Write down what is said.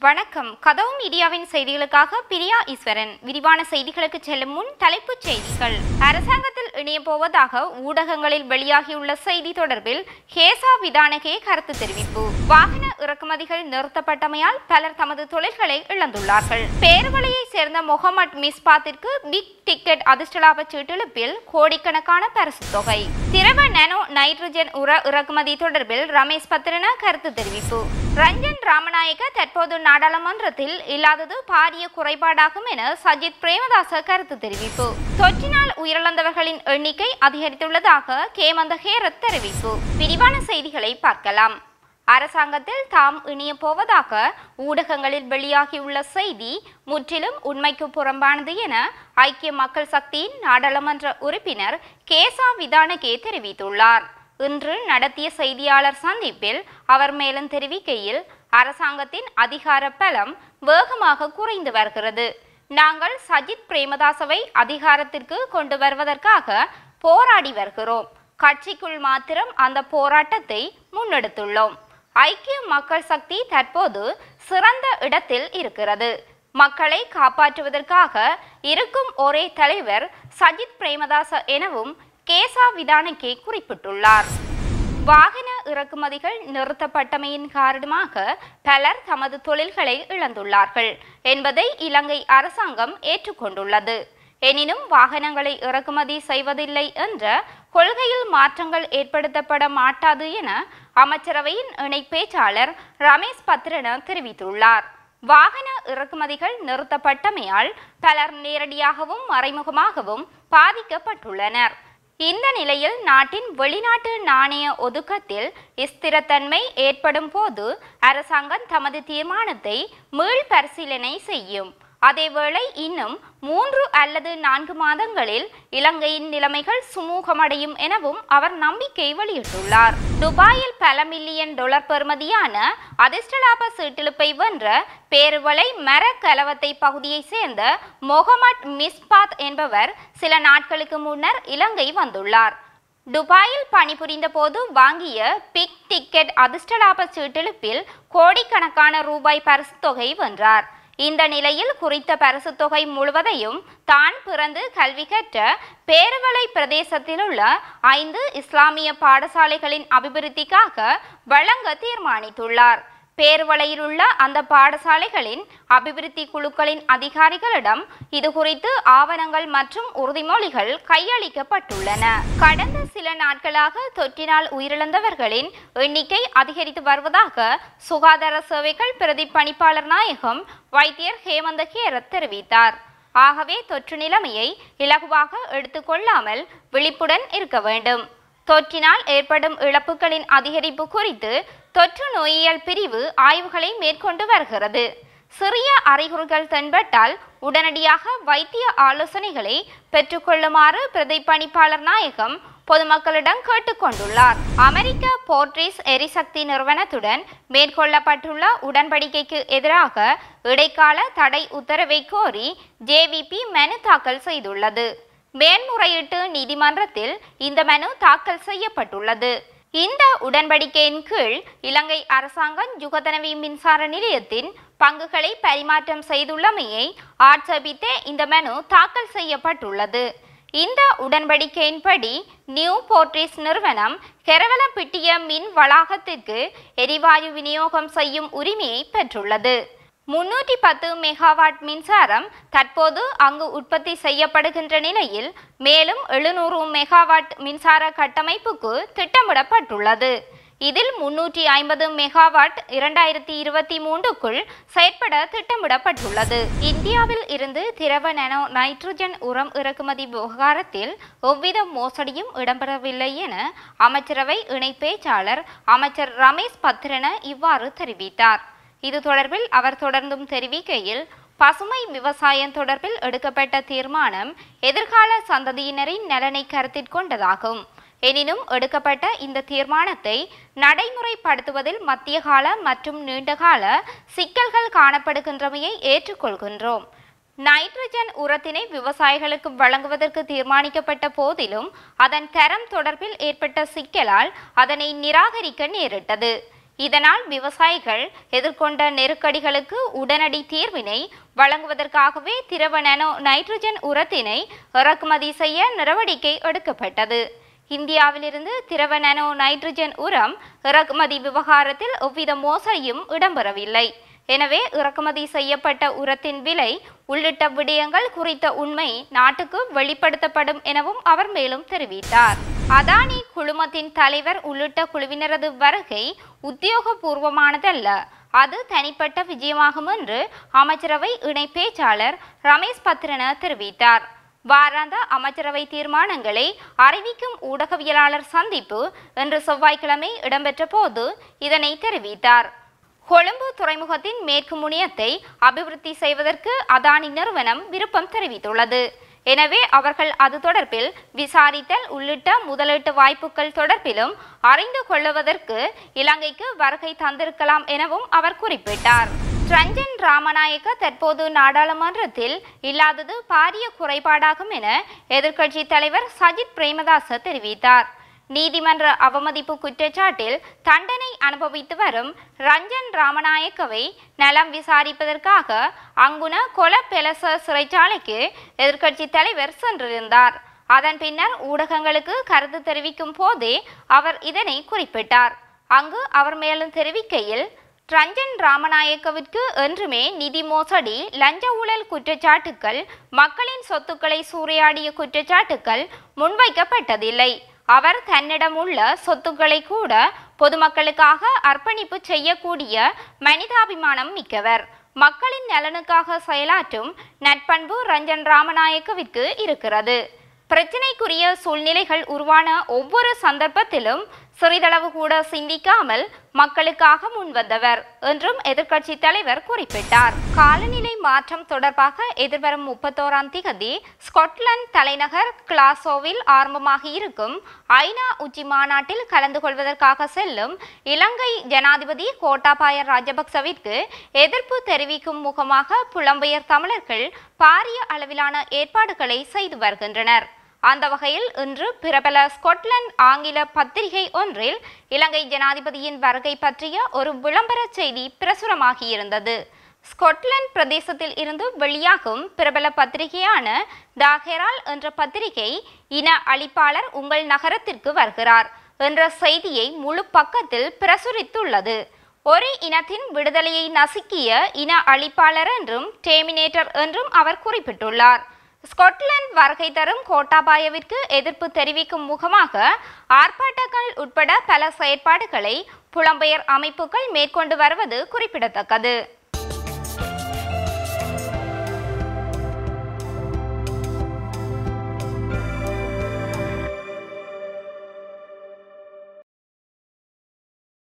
வணக்கம் கதவு மீடியாவின் செய்திகளுக்காக பிரியா ஈஸ்வரன் விரிவான செய்திகளுக்கு செல்லும் முன் தலைப்புச் செய்திகள் அரசாங்கத்தில் இணைய போவதாக ஊடகங்களில் வெளியாகியுள்ள செய்தி தொடர்பில் ஹேசா விதானகே கருத்து தெரிவிப்பு வாகன இறக்குமதிகள் நிறுத்தப்பட்டமையால் பலர் தமது தொழில்களை இழந்துள்ளார்கள் பேருவளையை சேர்ந்த முகமட் மிஸ்பாத்திற்கு பிக் டிக்கெட் அதிர்ஷ்டலாப சீட்டிழுப்பில் கோடிக்கணக்கான பரிசு தொகை திரவ நானோ நைட்ரஜன் உர இறக்குமதி தொடர்பில் ரமேஷ் பத்ரன கருத்து தெரிவிப்பு ரஞ்சன் ராமநாயக்க தற்போது நாடாளுமன்றத்தில் இல்லாதது பாரிய குறைபாடாகும் என சஜித் பிரேமதாச கருத்து தெரிவிப்பு தொற்றினால் உயிரிழந்தவர்களின் எண்ணிக்கை அதிகரித்துள்ளதாக கேமந்த ஹேரத் தெரிவிப்பு விரிவான செய்திகளை பார்க்கலாம் அரசாங்கத்தில் தாம் இணைய போவதாக ஊடகங்களில் வெளியாகியுள்ள செய்தி முற்றிலும் உண்மைக்கு புறம்பானது என ஐக்கிய மக்கள் சக்தியின் நாடாளுமன்ற உறுப்பினர் கேசா விதானகே தெரிவித்துள்ளார் இன்று நடத்திய செய்தியாளர் சந்திப்பில் அவர் மேலும் தெரிவிக்கையில் அரசாங்கத்தின் அதிகார பலம் வேகமாக குறைந்து வருகிறது நாங்கள் சஜித் பிரேமதாசவை அதிகாரத்திற்கு கொண்டு வருவதற்காக போராடி வருகிறோம் கட்சிக்குள் மாத்திரம் அந்த போராட்டத்தை முன்னெடுத்துள்ளோம் ஐக்கிய மக்கள் சக்தி தற்போது சிறந்த இடத்தில் இருக்கிறது மக்களை காப்பாற்றுவதற்காக இருக்கும் ஒரே தலைவர் சஜித் பிரேமதாச எனவும் கேசா விதானகே குறிப்பிட்டுள்ளார் வாகன இறக்குமதிகள் நிறுத்தப்பட்டமையின் காரணமாக பலர் தமது தொழில்களை இழந்துள்ளார்கள் என்பதை இலங்கை அரசாங்கம் ஏற்றுக்கொண்டுள்ளது எனினும் வாகனங்களை இறக்குமதி செய்வதில்லை என்ற கொள்கையில் மாற்றங்கள் ஏற்படுத்தப்பட மாட்டாது என அமைச்சரவையின் இணை பேச்சாளர் ரமேஷ் பத்ரன தெரிவித்துள்ளார் வாகன இறக்குமதிகள் நிறுத்தப்பட்டமையால் பலர் நேரடியாகவும் மறைமுகமாகவும் பாதிக்கப்பட்டுள்ளனர் இந்த நிலையில் நாட்டின் வெளிநாட்டு நாணய ஒதுக்கத்தில் ஸ்திரத்தன்மை ஏற்படும் போது அரசாங்கம் தமது தீர்மானத்தை மீள் பரிசீலனை செய்யும் அதேவேளை இன்னும் மூன்று அல்லது நான்கு மாதங்களில் இலங்கையின் நிலைமைகள் சுமூகமடையும் எனவும் அவர் நம்பிக்கை வெளியிட்டுள்ளார் துபாயில் பல மில்லியன் டாலர் பெறுமதியான அதிர்ஷ்டலாப சீட்டிழுப்பை வென்ற பேருவளை மர கலவத்தை பகுதியைச் சேர்ந்த மொஹமட் மிஸ்பாத் என்பவர் சில நாட்களுக்கு முன்னர் இலங்கை வந்துள்ளார் துபாயில் பணிபுரிந்த போது வாங்கிய பிக் டிக்கெட் அதிர்ஷ்டலாப சீட்டிழுப்பில் கோடிக்கணக்கான ரூபாய் பரிசு தொகை வென்றார் இந்த நிலையில் குறித்த பரிசு தொகை முழுவதையும் தான் பிறந்து கல்வி கற்ற பேருவளை பிரதேசத்தில் உள்ள ஐந்து இஸ்லாமிய பாடசாலைகளின் அபிவிருத்திக்காக வழங்க தீர்மானித்துள்ளார் பேருவளையில் உள்ள அந்த பாடசாலைகளின் அபிவிருத்தி குழுக்களின் அதிகாரிகளிடம் இது குறித்து ஆவணங்கள் மற்றும் உறுதிமொழிகள் கையளிக்கப்பட்டுள்ளன கடந்த சில நாட்களாக தொற்றினால் உயிரிழந்தவர்களின் எண்ணிக்கை அதிகரித்து வருவதாக சுகாதார சேவைகள் பிரதி பணிப்பாளர் நாயகம் வைத்தியர் ஹேமந்த கேரத் தெரிவித்தார் ஆகவே தொற்று நிலைமையை இலகுவாக எடுத்துக்கொள்ளாமல் விழிப்புடன் இருக்க வேண்டும் தொற்றினால் ஏற்படும் இழப்புகளின் அதிகரிப்பு குறித்து தொற்று நோயியல் பிரிவு ஆய்வுகளை மேற்கொண்டு வருகிறது சிறிய அறிகுறிகள் தென்பட்டால் உடனடியாக வைத்திய ஆலோசனைகளை பெற்றுக்கொள்ளுமாறு பிரதி பணிப்பாளர் நாயகம் பொதுமக்களிடம் கேட்டுக்கொண்டுள்ளார் அமெரிக்க போர்ட்ரிஸ் எரிசக்தி நிறுவனத்துடன் மேற்கொள்ளப்பட்டுள்ள உடன்படிக்கைக்கு எதிராக இடைக்கால தடை உத்தரவை கோரி ஜேவிபி மனு தாக்கல் செய்துள்ளது மேன்முறையீட்டு நீதிமன்றத்தில் இந்த மனு தாக்கல் செய்யப்பட்டுள்ளது இந்த உடன்படிக்கையின் கீழ் இலங்கை அரசாங்கம் யுகதனவி மின்சார நிலையத்தின் பங்குகளை பரிமாற்றம் செய்துள்ளமையை ஆட்சேபித்தே இந்த மனு தாக்கல் செய்யப்பட்டுள்ளது இந்த உடன்படிக்கையின்படி நியூ போர்ட்ரிஸ் நிறுவனம் கெரவலப்பிட்டிய மின் வளாகத்திற்கு எரிவாயு விநியோகம் செய்யும் உரிமையை பெற்றுள்ளது முன்னூற்றி பத்து மெகாவாட் மின்சாரம் தற்போது அங்கு உற்பத்தி செய்யப்படுகின்ற நிலையில் மேலும் எழுநூறு மெகாவாட் மின்சார கட்டமைப்புக்கு திட்டமிடப்பட்டுள்ளது இதில் முன்னூற்றி ஐம்பது மெகாவாட் இரண்டாயிரத்தி இருபத்தி மூன்றுக்குள் செயற்பட திட்டமிடப்பட்டுள்ளது இந்தியாவில் இருந்து திரவ நானோ நைட்ரஜன் உரம் இறக்குமதி விவகாரத்தில் எவ்வித மோசடியும் இடம்பெறவில்லை என அமைச்சரவை இணை பேச்சாளர் அமைச்சர் ரமேஷ் பத்ரன இவ்வாறு தெரிவித்தார் இது தொடர்பில் அவர் தொடர்ந்தும் தெரிவிக்கையில் பசுமை விவசாயம் தொடர்பில் எடுக்கப்பட்ட தீர்மானம் எதிர்கால சந்ததியினரின் நலனை கருத்தில் கொண்டதாகும் எனினும் எடுக்கப்பட்ட இந்த தீர்மானத்தை நடைமுறைப்படுத்துவதில் மத்திய கால மற்றும் நீண்டகால சிக்கல்கள் காணப்படுகின்றமையை ஏற்றுக்கொள்கின்றோம் நைட்ரஜன் உரத்தினை விவசாயிகளுக்கு வழங்குவதற்கு தீர்மானிக்கப்பட்ட போதிலும் அதன் தரம் தொடர்பில் ஏற்பட்ட சிக்கலால் அதனை நிராகரிக்க நேரிட்டது இதனால் விவசாயிகள் எதிர்கொண்ட நெருக்கடிகளுக்கு உடனடி தீர்வினை வழங்குவதற்காகவே திரவ நானோ நைட்ரஜன் உரத்தினை இறக்குமதி செய்ய நடவடிக்கை எடுக்கப்பட்டது இந்தியாவிலிருந்து திரவ நானோ நைட்ரஜன் உரம் இறக்குமதி விவகாரத்தில் எவ்வித மோசடியும் இடம்பெறவில்லை எனவே இறக்குமதி செய்யப்பட்ட உரத்தின் விலை உள்ளிட்ட விடயங்கள் குறித்த உண்மை நாட்டுக்கு வெளிப்படுத்தப்படும் எனவும் அவர் மேலும் தெரிவித்தார் அதானி குழுமத்தின் தலைவர் உள்ளிட்ட குழுவினரது வருகை உத்தியோகபூர்வமானதல்ல அது தனிப்பட்ட விஜயமாகும் என்று அமைச்சரவை இணை பேச்சாளர் ரமேஷ் பத்ரன தெரிவித்தார் வாராந்த அமைச்சரவை தீர்மானங்களை அறிவிக்கும் ஊடகவியலாளர் சந்திப்பு இன்று செவ்வாய்க்கிழமை இடம்பெற்ற போது இதனை தெரிவித்தார் கொழும்பு துறைமுகத்தின் மேற்கு முனையத்தை அபிவிருத்தி செய்வதற்கு அதானி நிறுவனம் விருப்பம் தெரிவித்துள்ளது எனவே அவர்கள் அது தொடர்பில் விசாரித்தல் உள்ளிட்ட முதலீட்டு வாய்ப்புகள் தொடர்பிலும் அறிந்து கொள்ளுவதற்கு இலங்கைக்கு வருகை தந்திருக்கலாம் எனவும் அவர் குறிப்பிட்டார் ரஞ்சன் ராமநாயக்க தற்போது நாடாளுமன்றத்தில் இல்லாதது பாரிய குறைபாடாகும் என எதிர்க்கட்சி தலைவர் சஜித் பிரேமதாச தெரிவித்தார் நீதிமன்ற அவமதிப்பு குற்றச்சாட்டில் தண்டனை அனுபவித்து வரும் ரஞ்சன் ராமநாயக்கவை நலம் விசாரிப்பதற்காக அங்குன கொல பெலச சிறைச்சாலைக்கு எதிர்க்கட்சி தலைவர் சென்றிருந்தார் அதன் பின்னர் ஊடகங்களுக்கு கருத்து தெரிவிக்கும் போதே அவர் இதனை குறிப்பிட்டார் அங்கு அவர் மேலும் தெரிவிக்கையில் ரஞ்சன் ராமநாயக்கவிற்கு என்றுமே நிதி மோசடி லஞ்ச ஊழல் குற்றச்சாட்டுக்கள் மக்களின் சொத்துக்களை சூறையாடிய குற்றச்சாட்டுக்கள் முன்வைக்கப்பட்டதில்லை அவர் தன்னிடம் உள்ள சொத்துக்களை கூட பொதுமக்களுக்காக அர்ப்பணிப்பு செய்யக்கூடிய மனிதாபிமானம் மிக்கவர் மக்களின் நலனுக்காக செயலாற்றும் நட்பண்பு ரஞ்சன் ராமநாயக்கவிற்கு இருக்கிறது பிரச்சினைக்குரிய சூழ்நிலைகள் உருவான ஒவ்வொரு சந்தர்ப்பத்திலும் சிறிதளவு கூட சிந்திக்காமல் மக்களுக்காக முன்வந்தவர் என்றும் எதிர்க்கட்சி தலைவர் குறிப்பிட்டார் காலநிலை மாற்றம் தொடர்பாக எதிர்வரும் முப்பத்தோராம் திகதி ஸ்கொட்லாந்து தலைநகர் கிளாசோவில் ஆரம்பமாக இருக்கும் ஐநா உச்சி மாநாட்டில் கலந்து கொள்வதற்காக செல்லும் இலங்கை ஜனாதிபதி கோட்டாபாய ராஜபக்சவிற்கு எதிர்ப்பு தெரிவிக்கும் முகமாக புலம்பெயர் தமிழர்கள் பாரிய அளவிலான ஏற்பாடுகளை செய்து வருகின்றனர் அந்த வகையில் இன்று பிரபல ஸ்கொட்லாந்து ஆங்கில பத்திரிகை ஒன்றில் இலங்கை ஜனாதிபதியின் வருகை பற்றிய ஒரு விளம்பர செய்தி பிரசுரமாகியிருந்தது ஸ்கொட்லாந்து பிரதேசத்தில் இருந்து வெளியாகும் பிரபல பத்திரிகையான த ஹெரால் என்ற பத்திரிகை இன அழிப்பாளர் உங்கள் நகரத்திற்கு வருகிறார் என்ற செய்தியை முழு பக்கத்தில் பிரசுரித்துள்ளது ஒரு இனத்தின் விடுதலையை நசுக்கிய இன அழிப்பாளர் என்றும் டேமினேட்டர் என்றும் அவர் குறிப்பிட்டுள்ளார் ஸ்கொட்லாந்து வருகை தரும் கோட்டாபாயவிற்கு எதிர்ப்பு தெரிவிக்கும் முகமாக ஆர்ப்பாட்டங்கள் உட்பட பல செயற்பாடுகளை புலம்பெயர் அமைப்புகள் மேற்கொண்டு வருவது குறிப்பிடத்தக்கது